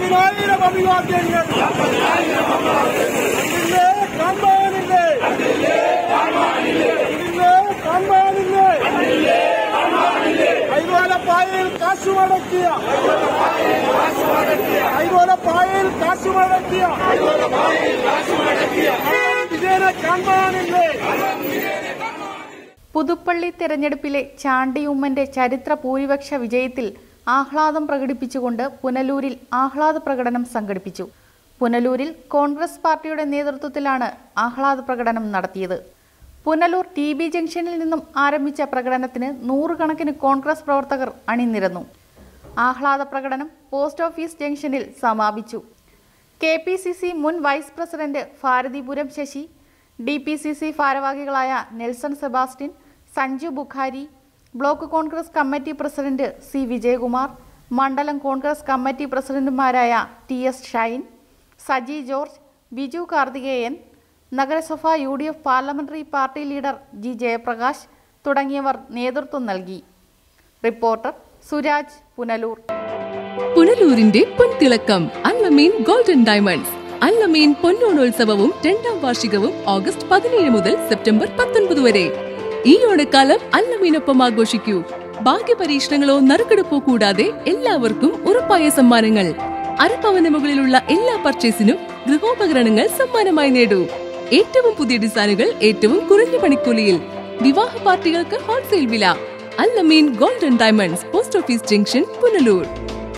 അമ്പതിനായിരം അഭിവാദ്യങ്ങൾ കണ്ടില്ലേ കാണാനില്ലേ കണ്ടില്ലേ കാണാനില്ലേ കൈകോലപ്പായയിൽ കാശുമടക്കിയ കൈകോലപ്പായയിൽ കാശുമടക്കിയ വിജയനെ കാണാനില്ലേ പുതുപ്പള്ളി തെരഞ്ഞെടുപ്പിലെ ചാണ്ടിയുമ്മന്റെ ചരിത്ര ഭൂരിപക്ഷ വിജയത്തിൽ ആഹ്ലാദം പ്രകടിപ്പിച്ചുകൊണ്ട് പുനലൂരിൽ ആഹ്ലാദ പ്രകടനം സംഘടിപ്പിച്ചു പുനലൂരിൽ കോൺഗ്രസ് പാർട്ടിയുടെ നേതൃത്വത്തിലാണ് ആഹ്ലാദ പ്രകടനം നടത്തിയത് പുനലൂർ ടി ബി ജംഗ്ഷനിൽ നിന്നും ആരംഭിച്ച പ്രകടനത്തിന് നൂറുകണക്കിന് കോൺഗ്രസ് പ്രവർത്തകർ അണിനിരന്നു ആഹ്ലാദ പ്രകടനം പോസ്റ്റ് ഓഫീസ് ജംഗ്ഷനിൽ സമാപിച്ചു കെ പി സി സി മുൻ vice president Bharathipuram Sasi D P C C ഭാരവാഹികളായ Nelson Sebastian Sanju Bukhari block Congress committee president C Vijayakumar മണ്ഡലം കോൺഗ്രസ് കമ്മിറ്റി പ്രസിഡന്റുമാരായ T S Shine Saji George Biju Karthikeyan നഗരസഭ U D F parliamentary party leader G Jayaprakash തുടങ്ങിയവർ നേതൃത്വം നൽകി റിപ്പോർട്ടർ സുരാജ് പുനലൂർ പുനലൂരിന്റെ പൊൻതിളക്കം അല്ലമീൻ ഗോൾഡൻ ഡയമണ്ട്സ് അല്ലമീൻ പൊന്നോണോത്സവവും രണ്ടാം വാർഷികവും ഓഗസ്റ്റ് പതിനേഴ് മുതൽ സെപ്റ്റംബർ പത്തൊൻപത് വരെ ഈ ഓണക്കാലം അല്ലമീനൊപ്പം ആഘോഷിക്കൂ ഭാഗ്യപരീക്ഷണങ്ങളോ നറുക്കെടുപ്പോ കൂടാതെ എല്ലാവർക്കും ഉറപ്പായ സമ്മാനങ്ങൾ അരപ്പവന് മുകളിലുള്ള എല്ലാ പർച്ചേസിനും ഗൃഹോപകരണങ്ങൾ സമ്മാനമായി നേടൂ ഏറ്റവും പുതിയ ഡിസൈനുകൾ ഏറ്റവും കുറഞ്ഞ പണിക്കൂലിയിൽ വിവാഹ പാർട്ടികൾക്ക് ഹോൾസെയിൽ വില Allameen golden diamonds post office junction Punalur